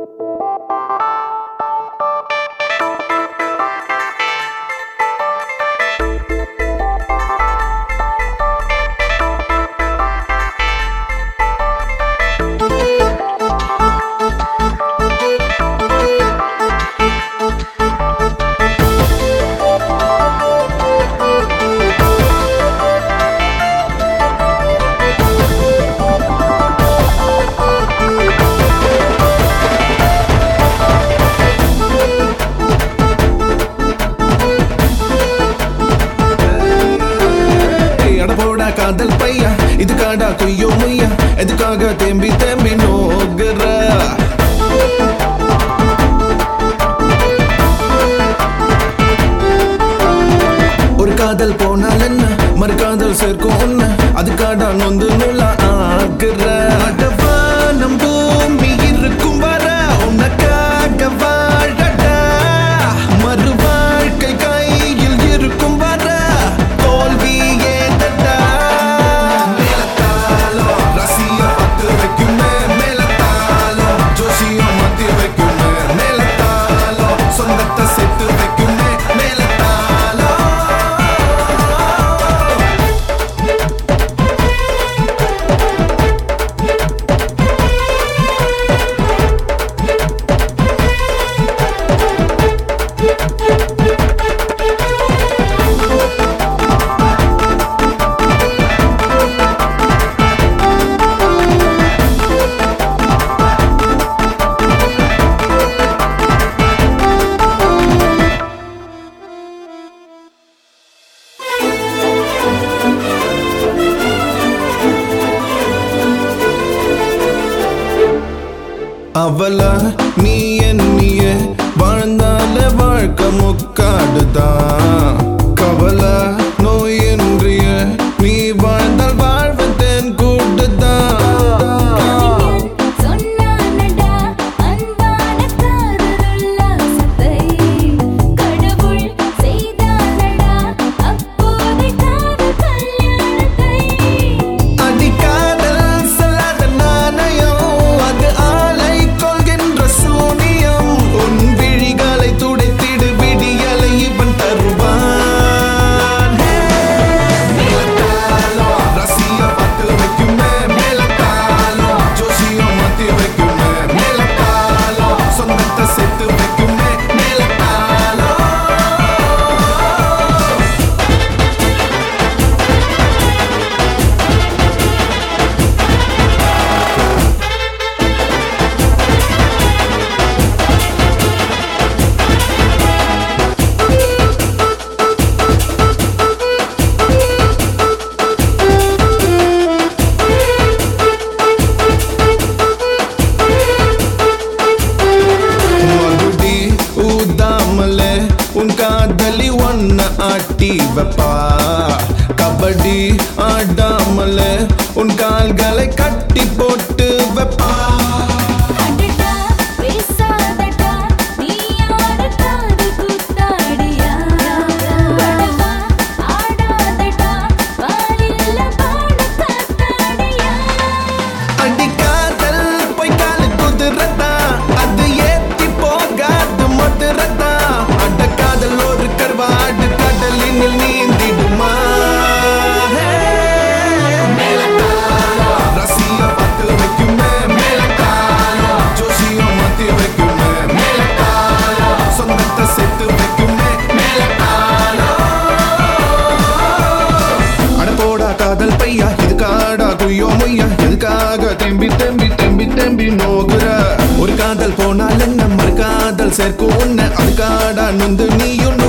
ஏய், அட போடா காதல் பையா இதுக்காடா கொய்யோ முய்யா எதுக்காக தேம்பி தேம்பி நோகுற ஒரு காதல் போனால் என்ன மறு காதல் சேர்க்கும் உன்ன அதுக்காடா நொந்து நூலா ஆகுற அடவானம் பூமி இருக்கும் வர உனக்காக வாழடா மறு வாழ்க்கை கையில் இருக்கும் வர தோல்வி ஏதடா மேலத்தாளோ ரசிய பத்து வைக்குமே மேலத்தாளோ ஜோசியம் மத்தி வைக்குமே மேலத்தாளோ சொந்தத்தை சேர்த்து வைக்குமே மேலத்தாளோ அவள நீ எண்ணிய வாழ்ந்தால வாழ்க்கை முக்காடுதான் கவலை நோய் என்றிய நீ வாழ்ந்தால் வாழ்வு தென் கூட்டுதான் சொன்னானடா அன்பான காதலுல்லாசத்தை கடவுள் செய்தானடா அப்போதை காதல் கல்யாணத்தை அடிக்காதல் செல்லாத நாணயம் அது ஆலை கொள்கின்ற சூனியம் உன் விழிகளை துடைத்திடு விடியலை இவன் தருவான் மேலத்தாளோ ரசிய பத்து வைக்குமே மேலத்தாளோ ஜோசியம் மாத்தி வைக்குமே மேலத்தாளோ சொந்தத்தை சேர்த்து வைக்குமே மேலத்தாளோ மகுடி ஊதாமலே உன் காதலி ஒன்ன ஆட்டி வைப்பா கபடி ஆடாமலே உன் கால்களை கட்டி போட்டு வைப்பா அடடா பேசாதடா நீ யார காதல் கூத்தாடியா படவா ஆடாதடா வாலில்ல பாட காத்தாடியா அடிக்காதல் பொய்க்கால குதிரதா அது ஏத்தி போகாது மதுரதா அடக்காதல் ஒரு கருவாடு கடலினில் நீந்திடுமா மேலத்தாளோ ரசிய பத்து வைக்குமே மேலத்தாளோ ஜோசியம் மாத்தி வைக்குமே மேலத்தாளோ சொந்தத்தை சேர்த்து வைக்குமே மேலத்தாளோ அட போடா காதல் பையா இதுக்காடா குய்யோ முய்யா எதுக்காக தெம்பி தெம்பி தெம்பி தெம்பி நோகுற ஒரு காதல் போனால் என்ன மறு காதல் சேர்க்கும் உன்னை அதுக்காடா நொந்து நீயும்